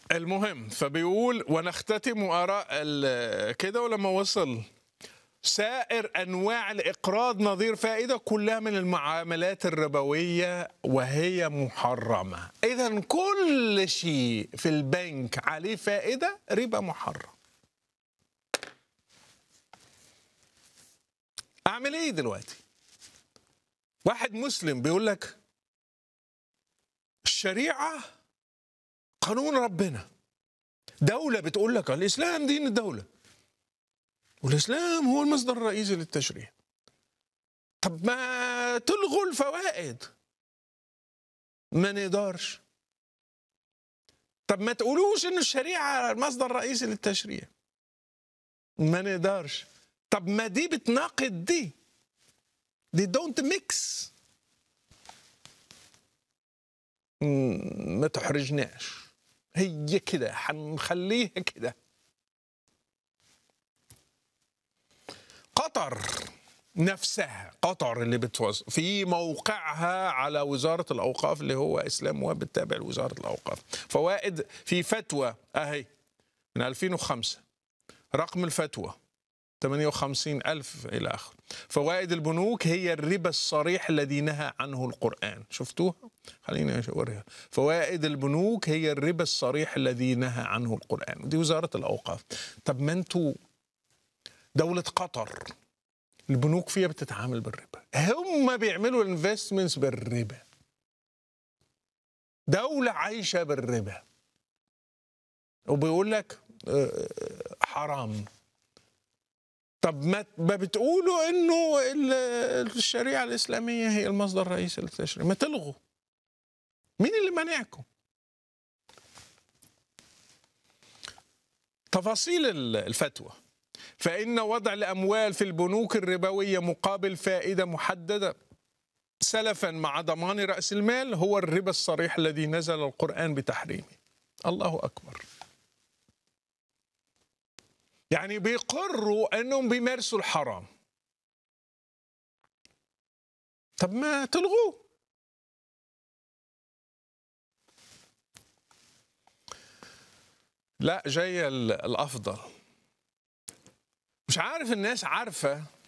المهم فبيقول ونختتم آراء ال- كده ولما وصل سائر أنواع الإقراض نظير فائدة كلها من المعاملات الربوية وهي محرمة إذا كل شيء في البنك عليه فائدة ربا محرم أعمل إيه دلوقتي واحد مسلم بيقول لك الشريعة قانون ربنا دولة بتقول لك الإسلام دين الدولة والإسلام هو المصدر الرئيسي للتشريع طب ما تلغوا الفوائد ما نقدرش طب ما تقولوش ان الشريعة المصدر الرئيسي للتشريع ما نقدرش طب ما دي بتناقض دي دي دونت ميكس ما تحرجناش هي كده هنخليها كده قطر نفسها قطر اللي بتوظف في موقعها على وزارة الأوقاف اللي هو إسلام واب بالتابع لوزارة الأوقاف فوائد في فتوى أهي من 2005 رقم الفتوى 58 ألف إلى آخره فوائد البنوك هي الربا الصريح الذي نهى عنه القرآن شفتوها؟ خليني أوريها فوائد البنوك هي الربا الصريح الذي نهى عنه القرآن دي وزارة الأوقاف طب ما أنتوا دولة قطر البنوك فيها بتتعامل بالربا هم بيعملوا الانفستمنتس بالربا دولة عايشة بالربا وبيقول لك آه، حرام طب ما ما بتقولوا انه ال- الشريعه الاسلاميه هي المصدر الرئيسي للتشريع ما تلغوا مين اللي مانعكم تفاصيل ال- الفتوى فإن وضع الأموال في البنوك الربوية مقابل فائدة محددة سلفا مع ضمان رأس المال هو الربا الصريح الذي نزل القرآن بتحريمه الله أكبر يعني بيقروا أنهم بيمارسوا الحرام طب ما تلغوه لا جاية ال- الأفضل مش عارف الناس عارفة